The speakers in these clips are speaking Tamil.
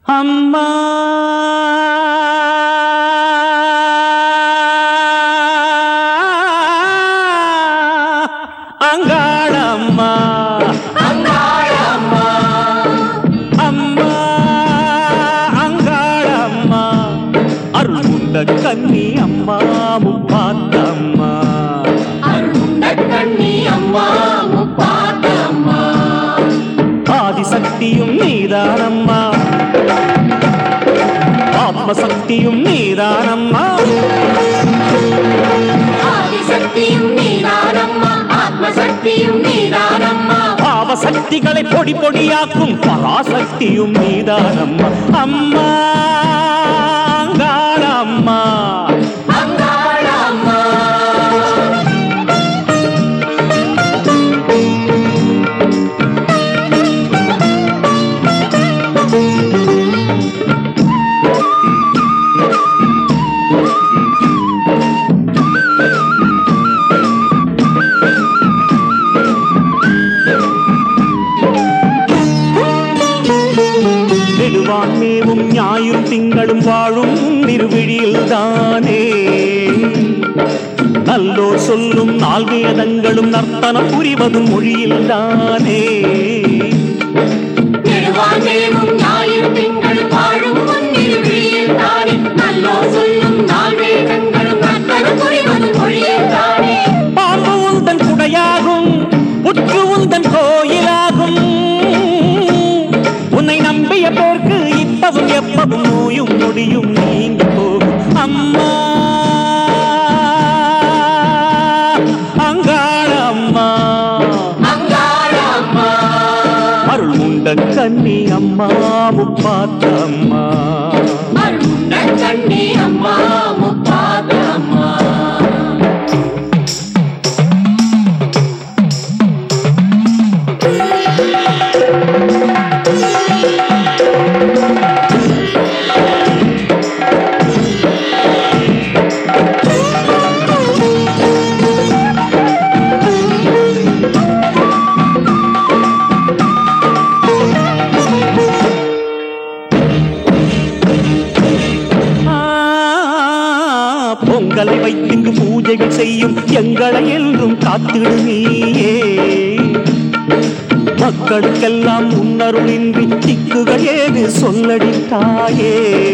அம்மா அங்காளம்மா அம்மா அங்காளம்மா அருள்குண்ட கன்னி அம்மா முப்பாத்தம்மா கண்ணி அம்மா முப்பாத்த அம்மா ஆதிசக்தியும் நீதானம்மா ஆத்மசக்தியும் நீதானம்மா ஆதிசக்தியும் நீதானம்மா ஆத்மசக்தியும் நீதானம்மா பாவசக்திகளை பொடி பொடியாக்கும் பராசக்தியும் நீதானம்மா அம்மா அங்காளம்மா அங்காள அம்மா நெடுவான் மேவும் ஞாயிறு திங்களும் வாழும் திருவிழியில் தானே நல்லோர் சொல்லும் நால்வேதங்களும் நர்த்தனம் புரிவதும் மொழியில் தானே நெடுவாண்டேவும் ஞாயிறு திங்கள் வாழும் முன்னிருவிழியில் தானே நல்லோ சொல்லும் நாள் வேதங்களும் நத்தன புரிவது மொழியில் தானே பாம்பு உந்தன் குடையாகும் புற்று உந்தன் கோயிலாகும் உன்னை நம்பிய போர்க்கு இப்பவும் எப்பவும் நோயும் நொடியும் நீங்க போகும் அம்மா அங்காள அம்மா அங்காள அம்மா அருள் உண்ட கன்னி அம்மா முப்பாத்த அம்மா அருண்ட கண்ணி அம்மா முப்பாத அம்மா ஆ, பொங்கலை வைத்திங்கு பூஜைகள் செய்யும் எங்களை என்றும் காத்திடு நீயே மக்களுக்கெல்லாம் முன்னருளின்றி திக்குகள் ஏது சொல்லடி தாயே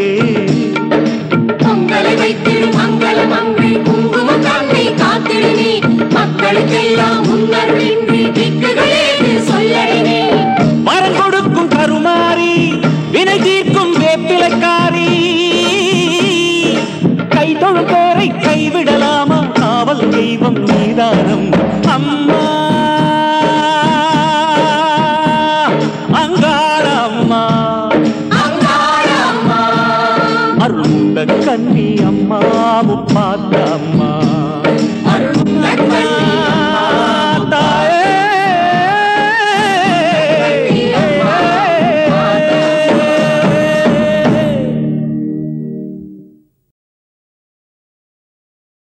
பொங்கலை வைத்திடும் மங்களம் அங்கு குங்குமம் தன்னை காத்திடுனே மக்களுக்கெல்லாம் முன்னருளின்றி திக்குகளேது சொல்லடினே மரம் கொடுக்கும் கருமாறி வினை தீர்க்கும் வேப்பிலைக்காரி கை தொழும் பேரை கைவிடலாமா காவல் தெய்வம் நீதானம் அம்மா அங்காள அம்மா அங்காள அம்மா அருண்ட கன்னி அம்மா முப்பாத்த அம்மா